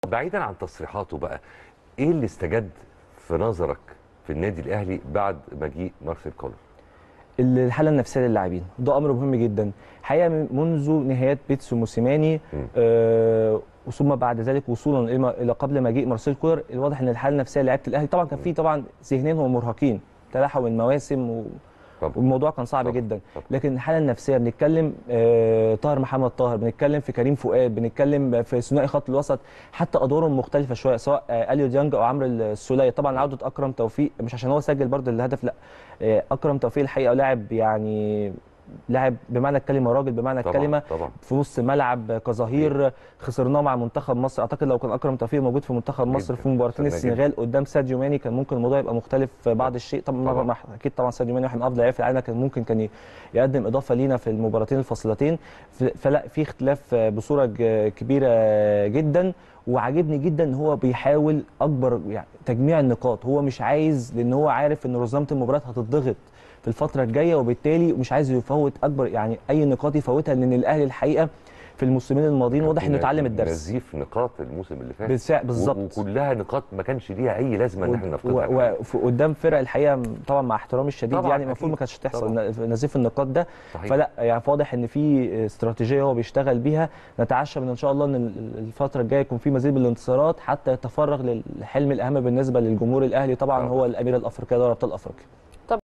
بعيدا عن تصريحاته بقى ايه اللي استجد في نظرك في النادي الاهلي بعد مجيء مارسيل كولر الحاله النفسيه للاعبين ده امر مهم جدا حقيقه من- منذ نهايات بيتسو موسيماني آه ثم بعد ذلك وصولا الى الى قبل مجيء مارسيل كولر الواضح ان الحاله النفسيه لعيبه الاهلي طبعا كان في طبعا ذهنيا هم مرهقين تلاحم المواسم و... طبعا. والموضوع كان صعب طبعا. جدا طبعا. لكن الحاله النفسيه بنتكلم آه طاهر محمد طاهر بنتكلم في كريم فؤاد بنتكلم في ثنائي خط الوسط حتى ادوارهم مختلفه شويه سواء آه اليو ديانج او عمرو السوليه طبعا عوده اكرم توفيق مش عشان هو سجل برضه الهدف لا آه اكرم توفيق الحقيقه لاعب يعني لاعب بمعنى الكلمه راجل بمعنى طبعا الكلمه طبعا في نص ملعب كظهير خسرناه مع منتخب مصر اعتقد لو كان اكرم توفيق موجود في منتخب مصر جداً. في مباراتين خسرناه السنغال قدام ساديو ماني كان ممكن الموضوع يبقى مختلف بعض الشيء طبعا, طبعاً. طبعا. اكيد طبعا ساديو ماني واحد من افضل لعيبه في العالم كان ممكن كان ي- يقدم اضافه لينا في المباراتين الفاصلتين ف- فلا في اختلاف بصوره ج- كبيره جدا وعاجبني جدا ان هو بيحاول اكبر يعني تجميع النقاط هو مش عايز لان هو عارف ان رزنامه المباراه هتضغط في الفتره الجايه وبالتالي مش عايز يفوت اكبر يعني اي نقاط يفوتها لان الاهلي الحقيقه في الموسمين الماضيين واضح انه اتعلم الدرس نزيف نقاط الموسم اللي فات بالسع- بالظبط. و- وكلها نقاط ما كانش ليها اي لازمه ان احنا نفقدها و- وفي- قدام فرق الحقيقه طبعا مع احترامي الشديد طبعاً يعني المفروض ما أكيد. كانتش تحصل طبعاً. ن- نزيف النقاط ده صحيح. فلا يعني واضح ان في استراتيجيه هو بيشتغل بيها نتعشى من ان شاء الله ان ال- الفتره الجايه يكون في مزيد من الانتصارات حتى يتفرغ للحلم الاهم بالنسبه للجمهور الاهلي طبعا طبعاً. هو الاميره الافريقيه دوري ابطال افريقيا